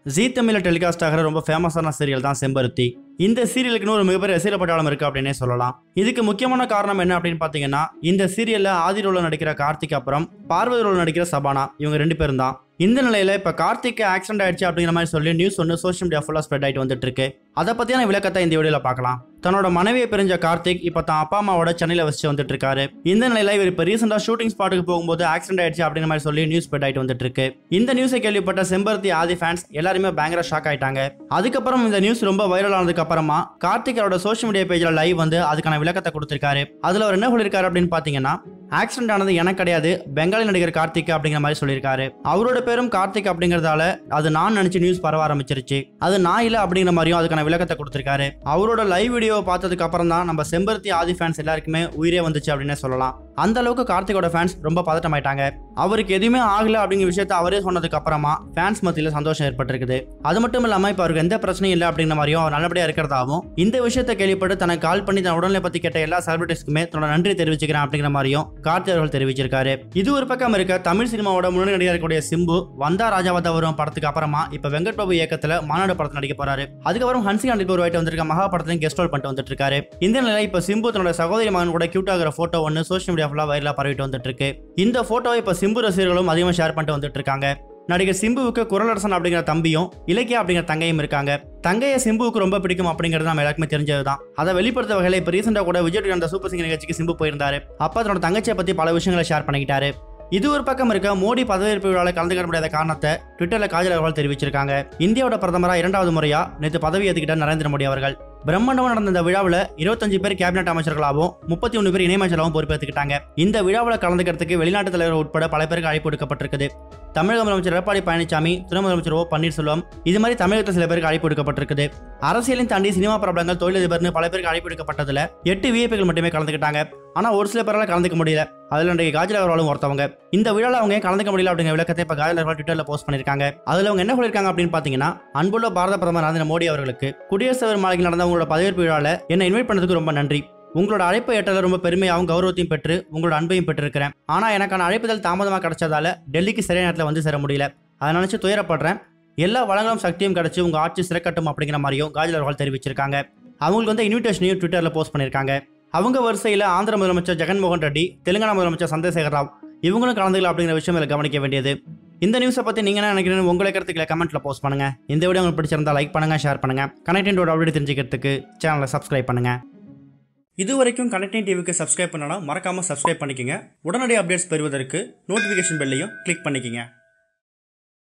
ஜீ தமிழில் டெலிகாஸ்ட் ஆகிற ரொம்ப ஃபேமஸான சீரியல் தான் செம்பருத்தி இந்த சீரியலுக்குன்னு ஒரு மிகப்பெரிய ரசிகர் பட்டாளம் இருக்கு அப்படின்னே சொல்லலாம் இதுக்கு முக்கியமான காரணம் என்ன அப்படின்னு பார்த்தீங்கன்னா இந்த சீரியல்ல ஆதி ரோல நடிக்கிற கார்த்திக் அப்புறம் பார்வதி ரோல நடிக்கிற சபானா இவங்க ரெண்டு பேரும் தான் இந்த நிலையில இப்ப கார்த்திக் ஆக்சிடென்ட் ஆயிடுச்சு அப்படிங்கிற மாதிரி சொல்லி நியூஸ் ஒன்று சோஷியல் மீடியா ஃபுல்லா ஸ்ப்ரெட் ஆயிட்டு வந்துட்டு இருக்கு அதை பத்தியான விளக்கத்தை இந்த வீடியோல பார்க்கலாம் தன்னோட மனைவியை பிரிஞ்ச கார்த்திக் இப்ப தான் அப்பா அம்மாவோட சென்னையில வச்சு வந்துட்டு இருக்காரு இந்த நிலையில இவர் இப்ப ரீசெண்டா ஷூட்டிங் ஸ்பாட்டுக்கு போகும்போது ஆக்சிடென்ட் ஆயிடுச்சு அப்படிங்கிற மாதிரி சொல்லி நியூஸ் ஸ்ப்ரெட் ஆயிட்டு வந்துட்டு இருக்கு இந்த நியூஸை கேள்விப்பட்ட செம்பருத்தி ஆதி ஃபேன்ஸ் எல்லாருமே பயங்கர ஷாக் ஆயிட்டாங்க அதுக்கப்புறம் இந்த நியூஸ் ரொம்ப வைரல் ஆனதுக்கு அப்புறமா கார்த்திக் அவரோட சோஷியல் மீடியா பேஜ்ல லைவ் வந்து அதுக்கான விளக்கத்தை கொடுத்திருக்காரு அதுல அவர் என்ன சொல்லியிருக்காரு அப்படின்னு பாத்தீங்கன்னா ஆக்சிடென்ட் ஆனது எனக்கு கிடையாது பெங்காலி நடிகர் கார்த்திக் அப்படிங்கிற மாதிரி சொல்லியிருக்காரு அவரோட பேரும் கார்த்திக் அப்படிங்கறதால அது நான் நினைச்சு நியூஸ் பரவ ஆரம்பிச்சிருச்சு அது நான் இல்ல அப்படிங்கிற மாதிரியும் அதுக்கான விளக்கத்தை கொடுத்திருக்காரு அவரோட லைவ் வீடியோ பார்த்ததுக்கு அப்புறம் தான் நம்ம செம்பருத்தி ஆதி ஃபேன்ஸ் எல்லாருக்குமே உயிரே வந்துச்சு அப்படின்னே சொல்லலாம் அந்த அளவுக்கு கார்த்திகோட ஃபேன்ஸ் ரொம்ப பதட்டமாயிட்டாங்க அவருக்கு எதுவுமே ஆகல அப்படிங்கிற விஷயத்த அவரே சொன்னதுக்கு அப்புறமா ஃபேன்ஸ் மத்தியில சந்தோஷம் ஏற்பட்டிருக்குது அது மட்டும் இல்லாம இப்ப அவருக்கு எந்த பிரச்சனையும் இல்லை அப்படிங்கிற மாதிரியும் அவர் நல்லபடியா இருக்கிறதாவும் இந்த விஷயத்தை கேள்விப்பட்டு தனக்கு கால் பண்ணி தன் உடல்நிலை பத்தி கேட்ட எல்லா செலிபிரிட்டிஸ்க்குமே தன்னோட நன்றி தெரிவிச்சுக்கிறேன் அப்படிங்கிற மாதிரியும் கார்த்தி அவர்கள் தெரிவிச்சிருக்காரு இது ஒரு பக்கம் இருக்க தமிழ் சினிமாவோட முன்னணி நடிகர் இருக்கக்கூடிய சிம்பு வந்தா ராஜாவத வரும் படத்துக்கு அப்புறமா இப்ப வெங்கட் பிரபு இயக்கத்துல மாநாடு படத்தில் நடிக்க போறாரு அதுக்கப்புறம் ஹன்சி அண்டில் ஒரு வாய்ட்டு வந்திருக்க மகா படத்தையும் கெஸ்ட் ரோல் பண்ணிட்டு வந்துட்டு இருக்காரு இந்த நிலையில இப்ப சிம்பு தன்னோட சகோதரி மகன் கூட கியூட் ஆகிற போட்டோ ஒன்று சோஷியல் மீடியா ஃபுல்லா வைரலா பரவிட்டு வந்துட்டு இருக்கு இந்த போட்டோவை இப்ப சிம்பு ரசிகர்களும் அதிகமாக ஷேர் பண்ணிட்டு வந்துட்டு இருக்காங்க நடிகர் சிம்புவுக்கு குரலரசன் அப்படிங்கிற தம்பியும் இலக்கியா அப்படிங்கிற தங்கையும் இருக்காங்க தங்கையை சிம்புவுக்கு ரொம்ப பிடிக்கும் அப்படிங்கிறது நம்ம எல்லாருக்குமே தெரிஞ்சதுதான் அதை வெளிப்படுத்த வகையில் இப்போ ரீசெண்டாக கூட விஜய் அந்த சூப்பர் சிங்கர் நிகழ்ச்சிக்கு சிம்பு போயிருந்தாரு அப்போ தன்னோட தங்கச்சியை பற்றி பல விஷயங்களை ஷேர் பண்ணிக்கிட்டாரு இது ஒரு பக்கம் இருக்க மோடி பதவியேற்பு விழாவில் கலந்துக்க முடியாத காரணத்தை ட்விட்டர்ல காஜல் அகர்வால் தெரிவிச்சிருக்காங்க இந்தியாவோட பிரதமரா இரண்டாவது முறையா நேற்று பதவி ஏற்றுக்கிட்ட நரேந்திர மோடி அவர்கள் பிரம்மாண்டமா நடந்த இந்த விழாவில் இருபத்தஞ்சு பேர் கேபினட் அமைச்சர்களாகவும் முப்பத்தி ஒன்று பேர் இணையமைச்சராகவும் பொறுப்பேற்றுக்கிட்டாங்க இந்த விழாவில் கலந்துக்கிறதுக்கு வெளிநாட்டு தலைவர் உட்பட பல பேருக்கு அழைப்பு விடுக்கப்பட்டிருக்குது தமிழக முதலமைச்சர் எடப்பாடி பழனிசாமி துணை முதலமைச்சர் ஓ பன்னீர்செல்வம் இது மாதிரி தமிழகத்தில் சில பேருக்கு அழைப்பு விடுக்கப்பட்டிருக்குது அரசியலையும் தாண்டி சினிமா பிரபலங்கள் தொழிலதிபர்னு பல பேருக்கு அழைப்பு விடுக்கப்பட்டதுல எட்டு விஐபிகள் மட்டுமே கலந்துக்கிட்டாங்க ஆனா ஒரு சில பேரால கலந்துக்க முடியல அதுல இன்றைக்கு காஜல் அகர்வாலும் ஒருத்தவங்க இந்த விழாவில் அவங்க ஏன் கலந்துக்க முடியல அப்படிங்கிற விளக்கத்தை இப்ப காஜல் அகர்வால் ட்விட்டர்ல போஸ்ட் பண்ணிருக்காங்க அதுல அவங்க என்ன சொல்லியிருக்காங்க அப்படின்னு பாத்தீங்கன்னா அன்புள்ள பாரத பிரதமர் நரேந்திர மோடி அவர்களுக்கு குடியரசுத் தலைவர் மாளிகையில் நடந்த உங்களோட பதவியேற்பு விழாவில் என்னை இன்வைட் பண்ணதுக்கு ரொம்ப நன்றி உங்களோட அழைப்பை ஏற்றல ரொம்ப பெருமையாகவும் கௌரவத்தையும் பெற்று உங்களோட அன்பையும் பெற்றிருக்கிறேன் ஆனா எனக்கான அழைப்புதல் தாமதமாக கிடைச்சதால டெல்லிக்கு சரியான நேரத்தில் வந்து சேர முடியல அதை நினைச்சு துயரப்படுறேன் எல்லா வளங்களும் சக்தியும் கிடைச்சு உங்க ஆட்சி சிறக்கட்டும் அப்படிங்கிற மாதிரியும் காஜல் அவர்கள் தெரிவிச்சிருக்காங்க அவங்களுக்கு வந்து இன்விடேஷனையும் ட்விட்டர்ல போஸ்ட் பண்ணியிருக்காங்க அவங்க வரிசையில் ஆந்திர முதலமைச்சர் ஜெகன்மோகன் ரெட்டி தெலுங்கானா முதலமைச்சர் சந்திரசேகர் ராவ் இவங்களும் கலந்துக்கலாம் அப்படிங்கிற விஷயம் இதில் கவனிக்க வேண்டியது இந்த நியூஸை பற்றி நீங்கள் என்ன நினைக்கிறீங்க உங்களை கருத்துக்களை கமெண்ட்ல போஸ்ட் பண்ணுங்க இந்த வீடியோ உங்களுக்கு பிடிச்சிருந்தா லைக் பண்ணுங்க ஷேர் பண்ணுங்க கனெக்டிங்கோட அப்டேட் தெரிஞ்சுக்கிறதுக்கு சேனலை சப்ஸ்கிரைப் பண்ணுங்க இது வரைக்கும் கனெக்டிங் டிவிக்கு சப்ஸ்கிரைப் பண்ணனா மறக்காம சப்ஸ்கிரைப் பண்ணிக்கங்க உடனடி அப்டேட்ஸ் பெறுவதற்கு நோட்டிஃபிகேஷன் பெல்லையும் கிளிக் பண்ணிக்கங்க